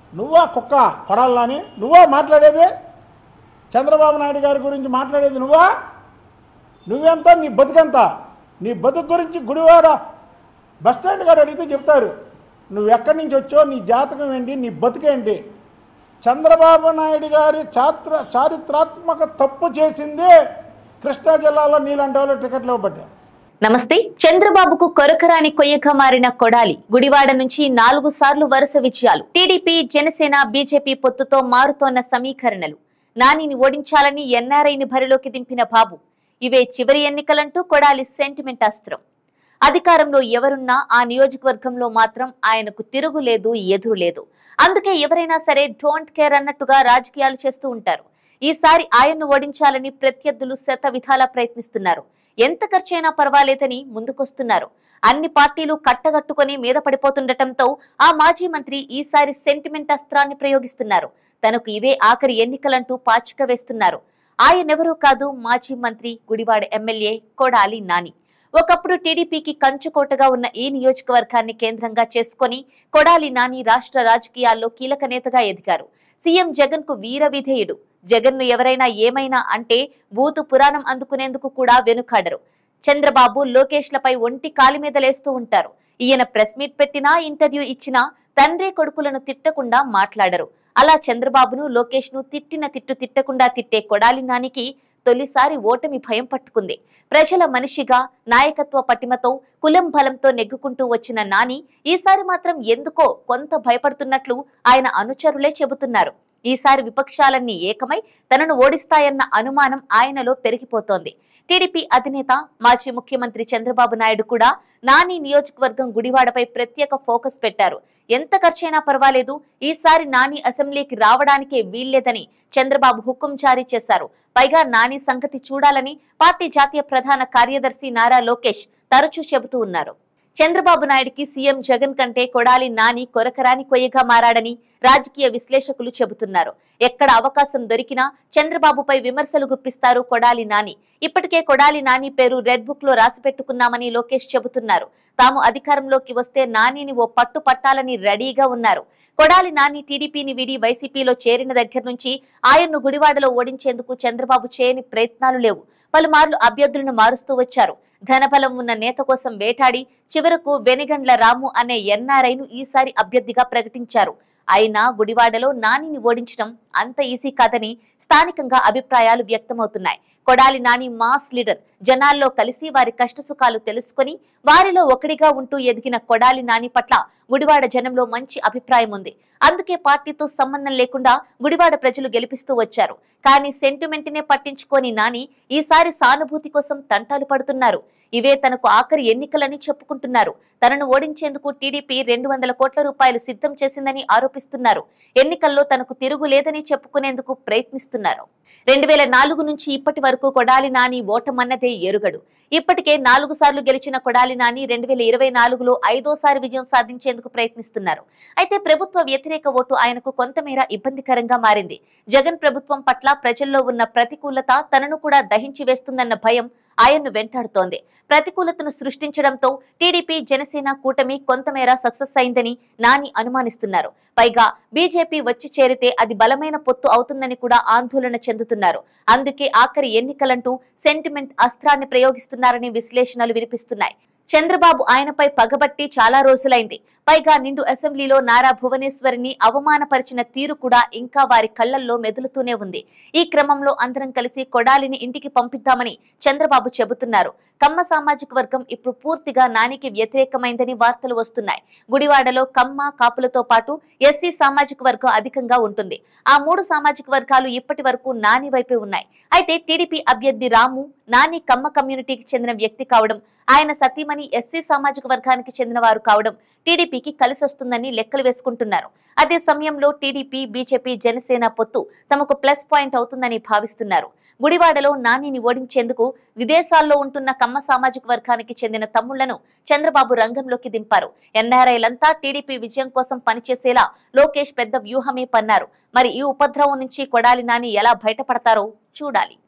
నువ్వా కుక్క కొడాలని నువ్వా మాట్లాడేది చంద్రబాబు నాయుడు గారి గురించి మాట్లాడేది నువ్వా నువ్వెంత నీ బతుకెంత నీ బతుకు గురించి గుడివాడ బస్టాండ్ గారు అడిగితే చెప్తారు నువ్వు ఎక్కడి నుంచి వచ్చావు నీ జాతకం ఏంటి నీ బతుకేంటి చంద్రబాబు నాయుడు గారి చాత్ర చారిత్రాత్మక తప్పు చేసింది కృష్ణా జిల్లాలో నీలాంటి వాళ్ళు టికెట్లు ఇవ్వబడ్డాయి నమస్తే చంద్రబాబుకు కొరకరాని కొయ్యగా మారిన కొడాలి గుడివాడ నుంచి నాలుగు సార్లు వరుస విజయాలు టీడీపీ జనసేన బీజేపీ పొత్తుతో మారుతోన్న సమీకరణలు నానిని ఓడించాలని ఎన్ఆర్ఐని బరిలోకి దింపిన బాబు ఇవే చివరి ఎన్నికలంటూ కొడాలి సెంటిమెంట్ అస్త్రం అధికారంలో ఎవరున్నా ఆ నియోజకవర్గంలో మాత్రం ఆయనకు తిరుగులేదు ఎదురు లేదు అందుకే ఎవరైనా సరే డోంట్ కేర్ అన్నట్టుగా రాజకీయాలు చేస్తూ ఉంటారు ఈసారి ఆయన్ను ఓడించాలని ప్రత్యర్థులు శత విధాలా ప్రయత్నిస్తున్నారు ఎంత ఖర్చైనా పర్వాలేదని ముందుకొస్తున్నారు అన్ని పార్టీలు కట్టగట్టుకొని మీద పడిపోతుండటంతో ఆ మాజీ మంత్రి ఈసారి సెంటిమెంట్ అస్త్రాన్ని ప్రయోగిస్తున్నారు తనకు ఇవే ఆఖరి ఎన్నికలంటూ పాచిక వేస్తున్నారు ఆయనెవరూ కాదు మాజీ మంత్రి గుడివాడ ఎమ్మెల్యే కొడాలి నాని ఒకప్పుడు టీడీపీకి కంచుకోటగా ఉన్న ఈ నియోజకవర్గాన్ని కేంద్రంగా చేసుకొని కొడాలి నాని రాష్ట్ర రాజకీయాల్లో కీలక నేతగా ఎదిగారు సీఎం జగన్ కు వీర విధేయుడు జగన్ ను ఎవరైనా ఏమైనా అంటే బూతు పురాణం అందుకునేందుకు కూడా వెనుకాడరు చంద్రబాబు లోకేష్లపై ఒంటి కాలి మీద లేస్తూ ఉంటారు ఈయన ప్రెస్ మీట్ పెట్టినా ఇంటర్వ్యూ ఇచ్చినా తండ్రి కొడుకులను తిట్టకుండా మాట్లాడరు అలా చంద్రబాబును లోకేష్ ను తిట్టిన తిట్టు తిట్టకుండా తిట్టే కొడాలి నానికి తొలిసారి ఓటమి భయం పట్టుకుంది ప్రజల మనిషిగా నాయకత్వ పటిమతో కులం బలంతో నెగ్గుకుంటూ వచ్చిన నాని ఈసారి మాత్రం ఎందుకో కొంత భయపడుతున్నట్లు ఆయన అనుచరులే చెబుతున్నారు ఈసారి విపక్షాలన్నీ ఏకమై తనను ఓడిస్తాయన్న అనుమానం ఆయనలో పెరిగిపోతోంది టీడీపీ అధినేత మాజీ ముఖ్యమంత్రి చంద్రబాబు నాయుడు కూడా నాని నియోజకవర్గం గుడివాడపై ప్రత్యేక ఫోకస్ పెట్టారు ఎంత ఖర్చైనా పర్వాలేదు ఈసారి నాని అసెంబ్లీకి రావడానికే వీల్లేదని చంద్రబాబు హుకుం జారీ చేశారు పైగా నాని సంగతి చూడాలని పార్టీ జాతీయ ప్రధాన కార్యదర్శి నారా లోకేష్ తరచూ చెబుతూ ఉన్నారు చంద్రబాబు నాయుడికి సీఎం జగన్ కంటే కొడాలి నాని కొరకరాని కొయ్యగా మారాడని రాజకీయ విశ్లేషకులు చెబుతున్నారు ఎక్కడ అవకాశం దొరికినా చంద్రబాబుపై విమర్శలు గుప్పిస్తారు కొడాలి నాని ఇప్పటికే కొడాలి నాని పేరు రెడ్ బుక్ లో రాసి పెట్టుకున్నామని లోకేష్ చెబుతున్నారు తాము అధికారంలోకి వస్తే నానిని ఓ పట్టు పట్టాలని రెడీగా ఉన్నారు కొడాలి నాని టీడీపీని వీడి వైసీపీలో చేరిన దగ్గర నుంచి ఆయన్ను గుడివాడలో ఓడించేందుకు చంద్రబాబు చేయని ప్రయత్నాలు లేవు పలుమార్లు అభ్యర్థులను మారుస్తూ వచ్చారు ధనబలం ఉన్న నేత కోసం వేటాడి చివరకు వెనిగండ్ల రాము అనే ఎన్ఆర్ఐను ఈసారి అభ్యర్థిగా ప్రకటించారు అయినా గుడివాడలో నానిని ఓడించడం అంత ఈజీ కాదని స్థానికంగా అభిప్రాయాలు వ్యక్తమవుతున్నాయి కొడాలి నాని మాస్ లీడర్ జనాల్లో కలిసి వారి కష్టసుఖాలు తెలుసుకొని వారిలో ఒకడిగా ఉంటూ ఎదిగిన కొడాలి నాని పట్ల గుడివాడ జనంలో మంచి అభిప్రాయం ఉంది అందుకే పార్టీతో సంబంధం లేకుండా గుడివాడ ప్రజలు గెలిపిస్తూ వచ్చారు కానీ సెంటిమెంట్ నే పట్టించుకోని నాని ఈసారి సానుభూతి కోసం తంటాలు పడుతున్నారు ఇవే తనకు ఆఖరి ఎన్నికలని చెప్పుకుంటున్నారు తనను ఓడించేందుకు టీడీపీ రెండు వందల కోట్ల రూపాయలు సిద్ధం చేసిందని ఆరోపిస్తున్నారు ఎన్నికల్లో తనకు తిరుగులేదని చెప్పుకునేందుకు ప్రయత్నిస్తున్నారు రెండు వేల నాలుగు నుంచి ఇప్పటి వరకు కొడాలి నాని ఓటమన్నదే ఎరుగడు ఇప్పటికే నాలుగు సార్లు గెలిచిన కొడాలి నాని రెండు వేల ఇరవై నాలుగులో ఐదోసారి విజయం సాధించేందుకు ప్రయత్నిస్తున్నారు అయితే ప్రభుత్వ వ్యతిరేక ఓటు ఆయనకు కొంతమేర ఇబ్బందికరంగా మారింది జగన్ ప్రభుత్వం పట్ల ప్రజల్లో ఉన్న ప్రతికూలత తనను కూడా దహించి వేస్తుందన్న భయం ఆయన్ను వెంటాడుతోంది ప్రతికూలతను సృష్టించడంతో టీడీపీ జనసేన కూటమి కొంతమేర సక్సెస్ అయిందని నాని అనుమానిస్తున్నారు పైగా బీజేపీ వచ్చి చేరితే అది బలమైన పొత్తు అవుతుందని కూడా ఆందోళన చెందుతున్నారు అందుకే ఆఖరి ఎన్నికలంటూ సెంటిమెంట్ అస్త్రాన్ని ప్రయోగిస్తున్నారని విశ్లేషణలు వినిపిస్తున్నాయి చంద్రబాబు ఆయనపై పగబట్టి చాలా రోజులైంది పైగా నిండు అసెంబ్లీలో నారా భువనేశ్వరిని అవమానపరిచిన తీరు కూడా ఇంకా వారి కళ్లల్లో మెదులుతూనే ఉంది ఈ క్రమంలో అందరం కలిసి కొడాలిని ఇంటికి పంపిద్దామని చంద్రబాబు చెబుతున్నారు కమ్మ సామాజిక వర్గం ఇప్పుడు పూర్తిగా నానికి వ్యతిరేకమైందని వార్తలు వస్తున్నాయి గుడివాడలో కమ్మ కాపులతో పాటు ఎస్సీ సామాజిక వర్గం అధికంగా ఉంటుంది ఆ మూడు సామాజిక వర్గాలు ఇప్పటి వరకు నాని వైపే ఉన్నాయి అయితే టీడీపీ అభ్యర్థి రాము నాని కమ్మ కమ్యూనిటీకి చెందిన వ్యక్తి కావడం ఆయన సతీమణి ఎస్సీ సామాజిక వర్గానికి చెందిన వారు కావడం టీడీపీకి కలిసొస్తుందని లెక్కలు వేసుకుంటున్నారు అదే సమయంలో టీడీపీ బీజేపీ జనసేన పొత్తు తమకు ప్లస్ పాయింట్ అవుతుందని భావిస్తున్నారు గుడివాడలో నానిని ఓడించేందుకు విదేశాల్లో ఉంటున్న కమ్మ సామాజిక వర్గానికి చెందిన తమ్ముళ్లను చంద్రబాబు రంగంలోకి దింపారు ఎన్ఆర్ఐలంతా టీడీపీ విజయం కోసం పనిచేసేలా లోకేష్ పెద్ద వ్యూహమే పన్నారు మరి ఈ ఉపద్రవం నుంచి కొడాలి నాని ఎలా బయటపడతారో చూడాలి